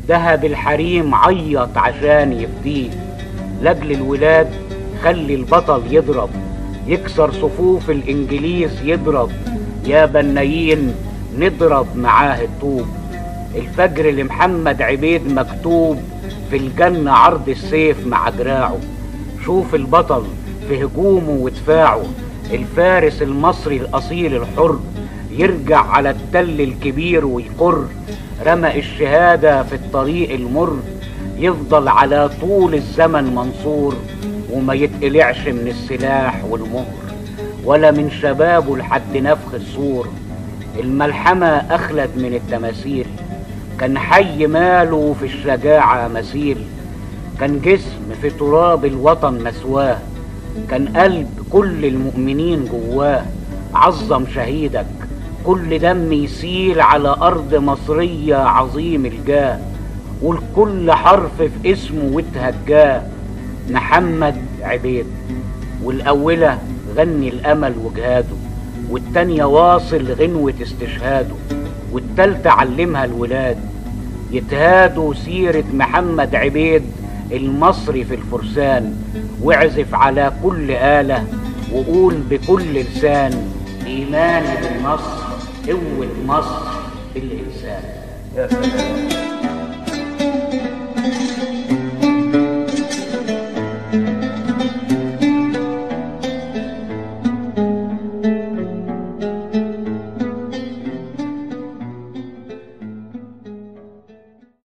دهب الحريم عيط عشان يفديه لاجل الولاد خلي البطل يضرب يكسر صفوف الانجليز يضرب يا بنايين نضرب معاه الطوب الفجر لمحمد عبيد مكتوب في الجنة عرض السيف مع دراعه شوف البطل في هجومه ودفاعه الفارس المصري الأصيل الحر يرجع على التل الكبير ويقر رمى الشهادة في الطريق المر يفضل على طول الزمن منصور وما يتقلعش من السلاح والمهر ولا من شبابه لحد نفخ الصور الملحمة أخلد من التماثيل كان حي ماله في الشجاعة مثيل كان جسم في تراب الوطن مسواه كان قلب كل المؤمنين جواه عظم شهيدك كل دم يسيل على أرض مصرية عظيم الجاه والكل حرف في اسمه واتهجاه محمد عبيد والأولى غني الأمل وجهاده والتانية واصل غنوة استشهاده والتالتة علمها الولاد يتهادوا سيرة محمد عبيد المصري في الفرسان واعزف على كل آلة وقول بكل لسان إيماني بالنصر قوة مصر بالإنسان يا سلام